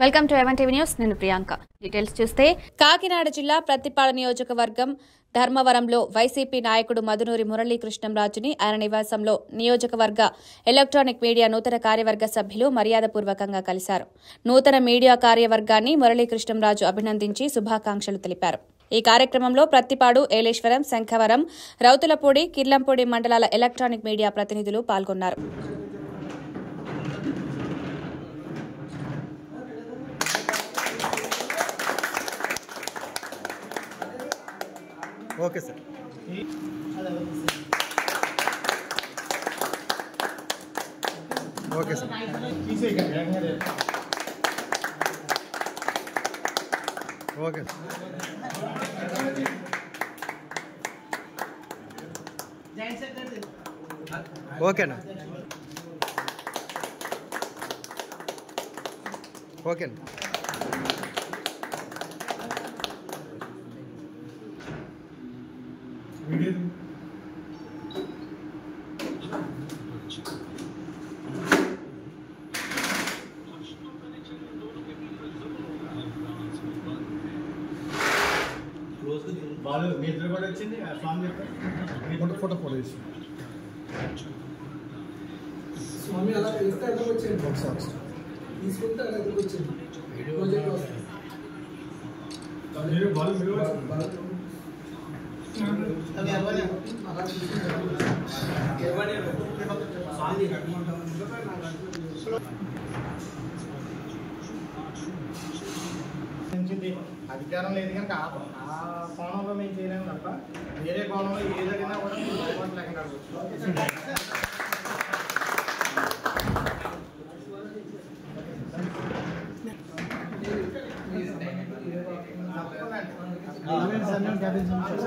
welcome to ఎవన్ TV news నేను Priyanka details చూస్తే కాకినాడ జిల్లా ప్రత్తిపాడు నియోజకవర్గం ధర్మవరంలో వైసీపీ నాయకుడు మధునూరి మురళీకృష్ణంరాజుని ఆయన నివాసంలో నియోజకవర్గ ఎలక్ట్రానిక్ మీడియా నూతన కార్యవర్గ సభ్యులు మర్యాదపూర్వకంగా కలిశారు నూతన మీడియా కార్యవర్గాన్ని మురళీకృష్ణంరాజు అభినందించి శుభాకాంక్షలు తెలిపారు ఈ కార్యక్రమంలో ప్రత్తిపాడు ఏలేశ్వరం శంఖవరం రౌతులపూడి కిర్లంపూడి మండలాల ఎలక్ట్రానిక్ మీడియా ప్రతినిధులు పాల్గొన్నారు okay sir okay sir okay sir ఓకేనా ఓకేనా వాళ్ళు మీ ఇద్దరు కూడా వచ్చింది ఆ స్వామి చెప్పారు ఫోటో ఫోటో తీసి స్వామి అలా తీస్తే ఎక్కడికి వచ్చింది ఒకసారి తీసుకుంటే అలా ఎక్కడికి వచ్చింది ప్రాజెక్ట్ వస్తుంది మీరు వాళ్ళు మీరు వచ్చి- అలా తీసుకుంటే పెంచింది అధికారం లేదు కనుక ఆ ఆ కోణంలో మేము చేయలేము తప్ప వేరే కోణంలో ఏ జరిగినా కూడా మేము భయపడ లేకుండా తప్పకుండా